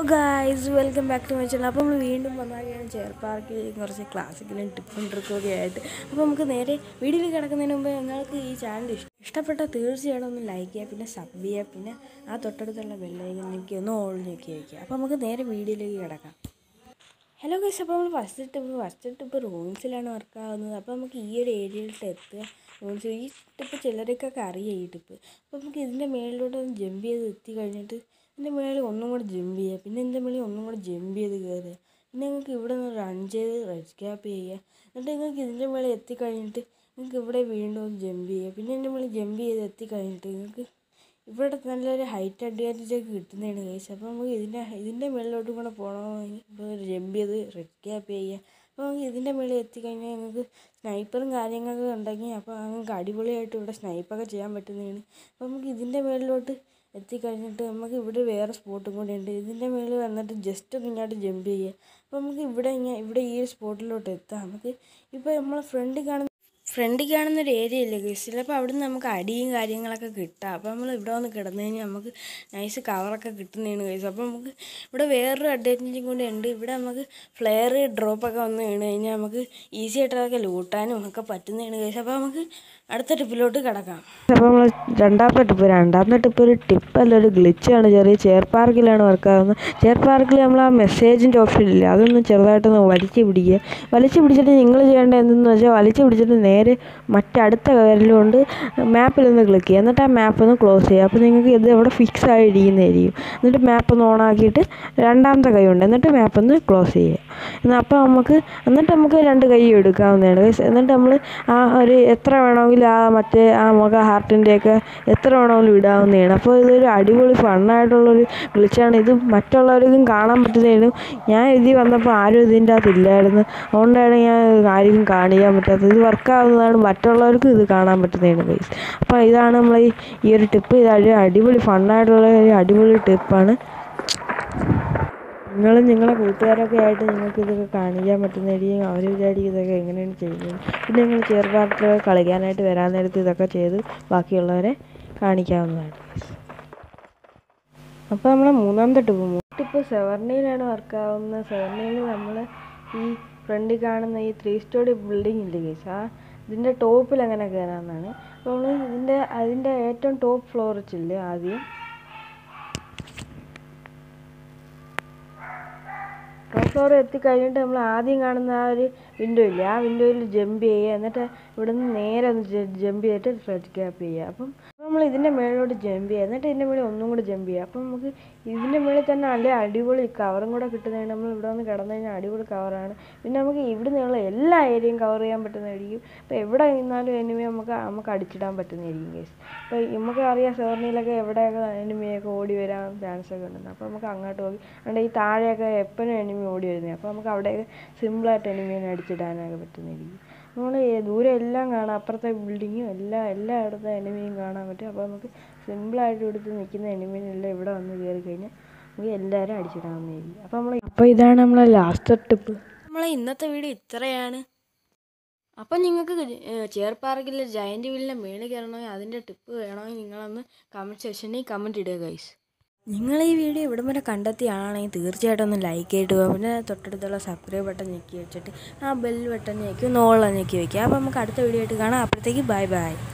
Guys welcome back to my channel അപ്പോൾ നമ്മൾ വീണ്ടും വന്നാലാണ് ചെയർ പാർക്കിൽ കുറച്ച് ക്ലാസിക്കലും ടിപ്പും ട്രിക്കൊക്കെ ആയിട്ട് അപ്പോൾ നമുക്ക് നേരെ വീഡിയോയിൽ കിടക്കുന്നതിന് മുമ്പ് നിങ്ങൾക്ക് ഈ ചാനൽ ഇഷ്ടപ്പെട്ട തീർച്ചയായിട്ടും ഒന്ന് ലൈക്ക് ചെയ്യുക പിന്നെ സബ് ചെയ്യുക പിന്നെ ആ തൊട്ടടുത്തുള്ള ബെല്ലൈക്കൻ ഞെക്കി ഒന്ന് ഓൾ ഞെക്കി വയ്ക്കുക അപ്പോൾ നമുക്ക് നേരെ വീഡിയോയിലേക്ക് കിടക്കാം ഹലോ ഗൈസ് അപ്പോൾ നമ്മൾ ഫസ്റ്റ് ടിപ്പ് ഫസ്റ്റ് ടിപ്പ് റൂംസിലാണ് വർക്ക് ആവുന്നത് അപ്പോൾ നമുക്ക് ഈ ഒരു ഏരിയയിലോട്ട് എത്തുക റൂംസ് ഈ ടിപ്പ് ചിലർക്കൊക്കെ അറിയാം ഈ ടിപ്പ് അപ്പോൾ നമുക്ക് ഇതിൻ്റെ മേളിലോട്ട് ഒന്ന് ജമ്പ് ചെയ്ത് എത്തി കഴിഞ്ഞിട്ട് ഇതിൻ്റെ മേളിൽ ഒന്നും കൂടെ ജമ്പ് ചെയ്യുക പിന്നെ ഇതിൻ്റെ മേളിൽ ഒന്നും കൂടെ ജമ്പ് ചെയ്ത് കയറുക പിന്നെ നിങ്ങൾക്ക് ഇവിടെ നിന്ന് റൺ ചെയ്ത് റെഡ് ക്യാപ്പ് ചെയ്യുക എന്നിട്ട് നിങ്ങൾക്ക് ഇതിൻ്റെ മേളിൽ എത്തിക്കഴിഞ്ഞിട്ട് നിങ്ങൾക്ക് ഇവിടെ വീണ്ടും ഒന്ന് ജമ്പ് ചെയ്യുക പിന്നെ ഇതിൻ്റെ മേളിൽ ജമ്പ് ചെയ്ത് എത്തിക്കഴിഞ്ഞിട്ട് നിങ്ങൾക്ക് ഇവിടെ നല്ലൊരു ഹൈറ്റ് അഡ്വാൻറ്റേജ് ഒക്കെ കിട്ടുന്നതാണ് കേസ് അപ്പോൾ നമുക്ക് ഇതിൻ്റെ ഇതിൻ്റെ മുകളിലോട്ടും കൂടെ പോകണമെങ്കിൽ ഇപ്പോൾ ജമ്പ് ചെയ്ത് റെഡ് ക്യാപ്പ് ചെയ്യുക അപ്പോൾ നമുക്ക് ഇതിൻ്റെ മുകളിൽ എത്തിക്കഴിഞ്ഞാൽ നിങ്ങൾക്ക് സ്നൈപ്പറും കാര്യങ്ങളൊക്കെ ഉണ്ടെങ്കിൽ അപ്പോൾ നിങ്ങൾക്ക് അടിപൊളിയായിട്ട് ഇവിടെ സ്നൈപ്പൊക്കെ ചെയ്യാൻ പറ്റുന്നതാണ് അപ്പോൾ നമുക്ക് ഇതിൻ്റെ മുകളിലോട്ട് എത്തിക്കഴിഞ്ഞിട്ട് നമുക്ക് ഇവിടെ വേറെ സ്പോട്ടും കൂടി ഉണ്ട് ഇതിൻ്റെ മുകളിൽ വന്നിട്ട് ജസ്റ്റ് ഒന്ന് ഇങ്ങോട്ട് ജമ്പ് ചെയ്യുക അപ്പോൾ നമുക്ക് ഇവിടെ ഇങ്ങനെ ഇവിടെ ഈ ഒരു സ്പോട്ടിലോട്ട് എത്താം നമുക്ക് ഇപ്പോൾ നമ്മളെ ഫ്രണ്ട് കാണുന്ന ഫ്രണ്ടിൽ കാണുന്ന ഒരു ഏരിയ ഇല്ലേ ഗൈസ് ചിലപ്പോൾ അവിടെ നിന്ന് നമുക്ക് അടിയും കാര്യങ്ങളൊക്കെ കിട്ടാം അപ്പോൾ നമ്മൾ ഇവിടെ വന്ന് കിടന്നു കഴിഞ്ഞാൽ നമുക്ക് നൈസ് കവറൊക്കെ കിട്ടുന്നതാണ് ഗൈസ് അപ്പോൾ നമുക്ക് ഇവിടെ വേറൊരു അഡ്വാൻറ്റേജും കൂടി ഉണ്ട് ഇവിടെ നമുക്ക് ഫ്ലെയർ ഡ്രോപ്പൊക്കെ വന്ന് വീണ് കഴിഞ്ഞാൽ നമുക്ക് ഈസി ആയിട്ട് അതൊക്കെ ലൂട്ടാനും ഒക്കെ പറ്റുന്നതാണ് ഗൈസ് അപ്പോൾ നമുക്ക് അടുത്ത ടിപ്പിലോട്ട് കിടക്കാം അപ്പോൾ നമ്മൾ രണ്ടാമത്തെ ടിപ്പ് രണ്ടാമത്തെ ടിപ്പ് ഒരു ടിപ്പല്ല ഒരു ഗ്ലിച്ചാണ് ചെറിയ ചെയർ പാർക്കിലാണ് വർക്ക് ആകുന്നത് ചെയർ പാർക്കിൽ നമ്മൾ ആ മെസ്സേജിൻ്റെ ഓപ്ഷൻ ഇല്ല അതൊന്ന് ചെറുതായിട്ടൊന്ന് വലിച്ചു പിടിക്കുക വലിച്ചു പിടിച്ചിട്ട് നിങ്ങൾ ചെയ്യേണ്ടത് എന്തെന്ന് വെച്ചാൽ വലിച്ചു പിടിച്ചിട്ട് നേരെ മറ്റടുത്ത വിരലുകൊണ്ട് മാപ്പിലൊന്ന് ക്ലിക്ക് ചെയ്യുക എന്നിട്ട് ആ മാപ്പ് ഒന്ന് ക്ലോസ് ചെയ്യുക അപ്പോൾ നിങ്ങൾക്ക് ഇത് ഇവിടെ ഫിക്സ് ആയിരിക്കുന്നതായിരിക്കും എന്നിട്ട് മാപ്പ് ഒന്ന് ഓൺ ആക്കിയിട്ട് രണ്ടാമത്തെ കൈ ഉണ്ട് എന്നിട്ട് മാപ്പ് ഒന്ന് ക്ലോസ് ചെയ്യുക എന്നാൽ അപ്പോൾ നമുക്ക് എന്നിട്ട് നമുക്ക് രണ്ട് കൈ എടുക്കാവുന്നതാണ് guys. എന്നിട്ട് നമ്മൾ ആ ഒരു എത്ര വേണമെങ്കിലും ആ മറ്റേ ആ മുഖ ഹാർട്ടിൻ്റെയൊക്കെ എത്ര വേണമെങ്കിലും ഇടാവുന്നതാണ് അപ്പോൾ ഇതൊരു അടിപൊളി ഫണ്ണായിട്ടുള്ളൊരു ഗ്ലിച്ചാണ് ഇത് മറ്റുള്ളവർക്കും കാണാൻ പറ്റുന്നതാണ് ഞാൻ ഇതിൽ വന്നപ്പോൾ ആരും ഇതിൻ്റെ അകത്ത് ഇല്ലായിരുന്നു അതുകൊണ്ടാണ് ഞാൻ ആർക്കും കാണിക്കാൻ പറ്റാത്തത് ഇത് വർക്കാവുന്നതാണ് മറ്റുള്ളവർക്കും ഇത് കാണാൻ പറ്റുന്നതാണ് ഗൈസ് അപ്പോൾ ഇതാണ് നമ്മൾ ഈ ഈ ഒരു ടിപ്പ് ഇത് ഒരു അടിപൊളി ഫണ്ണായിട്ടുള്ള ഒരു അടിപൊളി ടിപ്പാണ് നിങ്ങളും നിങ്ങളെ കൂട്ടുകാരൊക്കെ ആയിട്ട് നിങ്ങൾക്ക് ഇതൊക്കെ കാണിക്കാൻ പറ്റുന്നതായിരിക്കും അവർ വിചാരിക്കും ഇതൊക്കെ എങ്ങനെയാണ് ചെയ്യുന്നത് പിന്നെ നിങ്ങൾ ചെറുപാട്ടിൽ കളിക്കാനായിട്ട് വരാൻ നേരത്ത് ഇതൊക്കെ ചെയ്ത് ബാക്കിയുള്ളവരെ കാണിക്കാവുന്നതാണ് അപ്പോൾ നമ്മളെ മൂന്നാമത്തെ ടിപ്പ് ടിപ്പ് സെവർണിയിലാണ് വർക്കാവുന്നത് സെവർണിയിൽ നമ്മൾ ഈ ഫ്രണ്ടിൽ കാണുന്ന ഈ ത്രീ സ്റ്റോറി ബിൽഡിംഗ് ഇല്ലേ കേസ് ആ ഇതിൻ്റെ ടോപ്പിൽ അങ്ങനെ കയറാമെന്നാണ് അപ്പോൾ നമ്മൾ ഇതിൻ്റെ അതിൻ്റെ ഏറ്റവും ടോപ്പ് ഫ്ലോർ വെച്ചില്ലേ ആദ്യം ടോപ്പ് ഫ്ലോർ എത്തിക്കഴിഞ്ഞിട്ട് നമ്മൾ ആദ്യം കാണുന്ന ആ ഒരു വിൻഡോ ഇല്ലേ ആ വിൻഡോയിൽ ജമ്പ് ചെയ്യുക എന്നിട്ട് ഇവിടെ നിന്ന് നേരെ ഒന്ന് ജമ്പ് ചെയ്തിട്ട് ഫ്ലഡ് ക്യാപ്പ് ചെയ്യുക അപ്പം നമ്മൾ ഇതിൻ്റെ മേളിലോട്ട് ജമ്പ് ചെയ്യുക എന്നിട്ട് ഇതിൻ്റെ മേളിൽ ഒന്നും കൂടെ ജമ്പ് ചെയ്യുക അപ്പം നമുക്ക് ഇതിൻ്റെ മേളിൽ തന്നെ നല്ല അടിപൊളി കവറും കൂടെ കിട്ടുന്നതാണ് നമ്മൾ ഇവിടെ വന്ന് കിടന്നു കഴിഞ്ഞാൽ അടിപൊളി കവറാണ് പിന്നെ നമുക്ക് ഇവിടെ നിന്നുള്ള എല്ലാ ഏരിയയും കവർ ചെയ്യാൻ പറ്റുന്നതായിരിക്കും ഇപ്പോൾ എവിടെ നിന്നാലും എനിമി നമുക്ക് നമുക്ക് അടിച്ചിടാൻ പറ്റുന്നതായിരിക്കും കേസ് ഇപ്പോൾ നമുക്ക് അറിയാം സെവർണിയിലൊക്കെ എവിടെയൊക്കെ എനിമിയൊക്കെ ഓടി വരാൻ ചാൻസ് ഒക്കെ ഉണ്ടെന്ന് അപ്പോൾ നമുക്ക് അങ്ങോട്ട് പോയി അതുകൊണ്ട് ഈ താഴെയൊക്കെ എപ്പോഴും എനിമി ഓടി വരുന്നത് അപ്പോൾ നമുക്ക് അവിടെയൊക്കെ സിമ്പിളായിട്ട് എനിമീനെ അടിച്ചിടാനൊക്കെ പറ്റുന്നതായിരിക്കും നമ്മൾ ദൂരെ എല്ലാം കാണാം അപ്പുറത്തെ ബിൽഡിങ്ങും എല്ലാം എല്ലായിടത്തും എനിമിയും കാണാൻ പറ്റും അപ്പോൾ നമുക്ക് സിമ്പിളായിട്ട് എടുത്ത് നിൽക്കുന്ന എനിമീനെല്ലാം ഇവിടെ വന്ന് കയറി കഴിഞ്ഞാൽ നമുക്ക് എല്ലാവരും അടിച്ചിടാവുന്നതായിരിക്കും അപ്പോൾ നമ്മൾ അപ്പോൾ ഇതാണ് നമ്മളെ ലാസ്റ്റ് ടിപ്പ് നമ്മളെ ഇന്നത്തെ വീഡിയോ ഇത്രയാണ് അപ്പം നിങ്ങൾക്ക് ചെയർ പാർക്കിലെ ജയൻറ്റ് വീലിൻ്റെ മേളിൽ കയറണമെങ്കിൽ അതിൻ്റെ ടിപ്പ് വേണമെങ്കിൽ നിങ്ങളൊന്ന് കമൻറ്റ് സെക്ഷനിൽ കമൻറ്റ് ഇടുക ഗൈസ് നിങ്ങൾ ഈ വീഡിയോ ഇവിടം വരെ കണ്ടെത്തിയാണെങ്കിൽ തീർച്ചയായിട്ടും ഒന്ന് ലൈക്ക് ചെയ്തിടുക പിന്നെ തൊട്ടടുത്തുള്ള സബ്സ്ക്രൈബ് ബട്ടൺ ഞെക്കി വെച്ചിട്ട് ആ ബെൽ ബട്ടൺ ഞെക്കി നോളം ഞെക്കി വയ്ക്കുക അപ്പോൾ നമുക്ക് അടുത്ത വീഡിയോ ആയിട്ട് കാണാം അപ്പോഴത്തേക്ക് ബൈ ബൈ